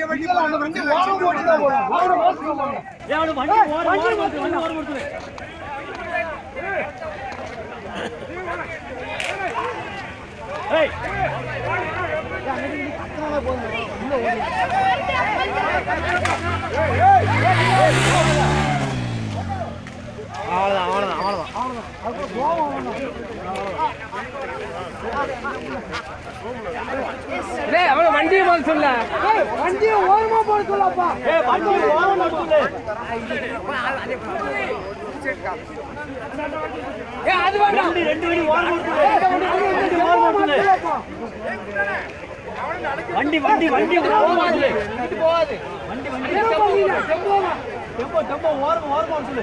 அந்த வண்டி ஓரம் போட்டு தான் போகணும் ஓரம் போட்டு தான் போகணும் ஏய், அவனு வண்டி ஓரம் ஓரம் கொடுத்து, வண்டி ஓரம் கொடுத்து. ஏய், அவ்வளோதான் அவ்வளோதான் அவ்வளோதான் டேய் அவன வண்டியை போக சொல்ல ஏய், வண்டியை ஓரமா போட சொல்லப்பா ஏய், வண்டி ஓரம் கொடுத்து. ஏய் அது வேண்டாம் வண்டி ரெண்டு வண்டி ஓரம் கொடுத்து. வண்டி ஓரம் கொடுத்து. வண்டி வண்டி வண்டி ஓரம் கொடுத்து. வண்டி வண்டி டெம்போ டெம்போ ஓரம் ஓரம் சொல்லு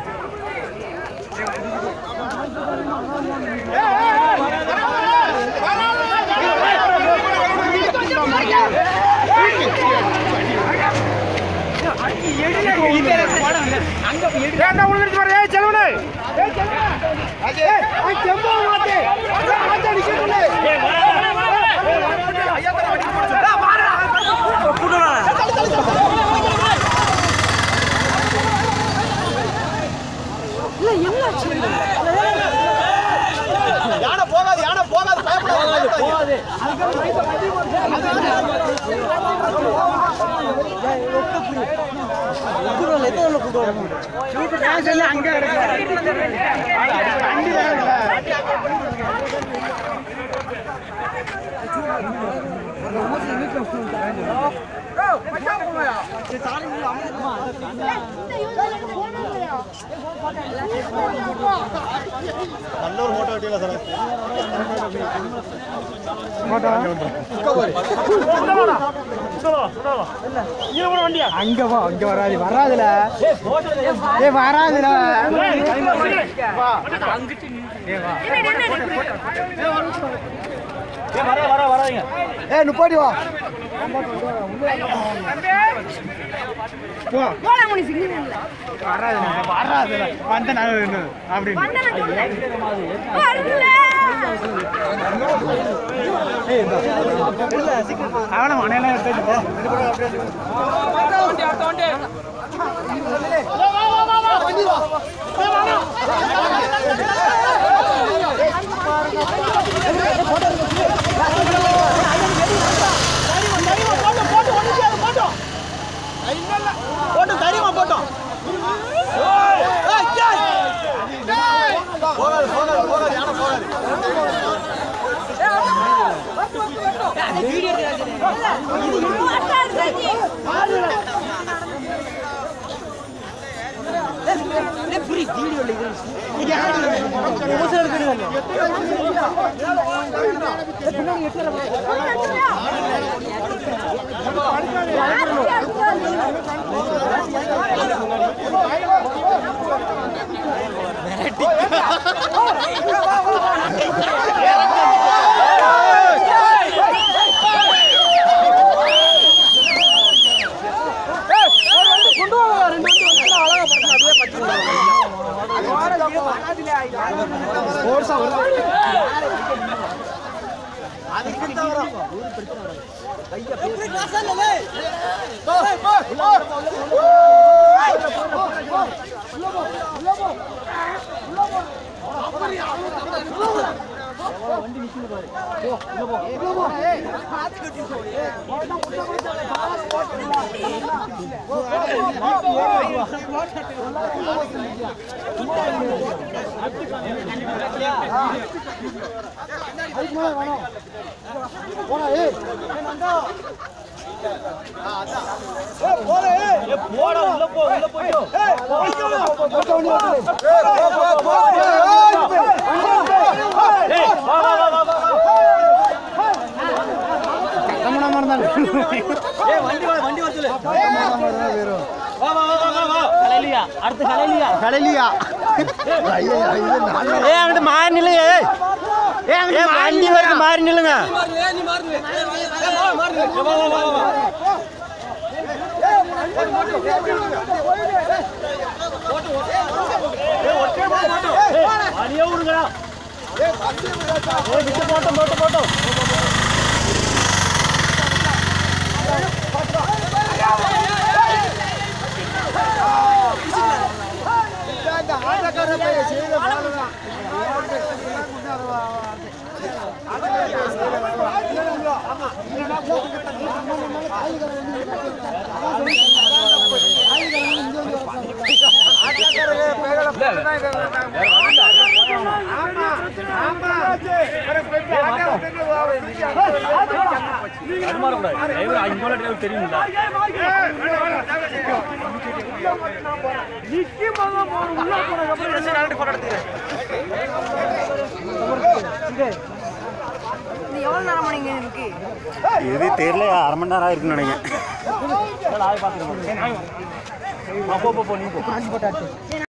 ஏன்டா உழுந்துட்டு வர ஏய் செல்வனே ஏய் செல்வனே ஏய் ஏய் செம்போ மாட்டே ஆச்சா நிக்கணும் ஏய், வர, வர, வர. ஐயா தர வண்டி போட சொல்லு வாடா யானை போகாது யானை போகாது பயப்படாத போகாது அங்க வா அங்க வராது வராதுல ஏ வராதுல ஏய், வர வர வராதீங்க ஏ நுப்பாடி வா வராதுல வராதுல வந்த நான் அப்படின்னு அவன மனையெல்லாம் எடுத்து போட்டோம் தைரியமா போட்டோம் போகாது போகாது போகாது யானை போகாது ஏய், போடா உள்ள போ உள்ள போய்யோ ஏய் வா வா வா வா வா ஏய் வண்டி வா வண்டி வர சொல்லு வா வா வா வா வா கலையிலியா அடுத்து கலையிலியா கடையிலியா ஏய் அங்கிட்டு மாறி நில்லுங்க ஏய் ஏய் வண்டி வருது மாறி நில்லுங்க வா வா வா வா அடியே விடுங்கடா ஏய் விட்டு போட்டோம் போட்டோம் போட்டோம் இது எவ்வளவு நேரம் மணிங்க இருக்கு இது தெரியல அரை மணி நேரம் இருக்குன்னு நினைக்கிறேன் போ போ போ நீ போ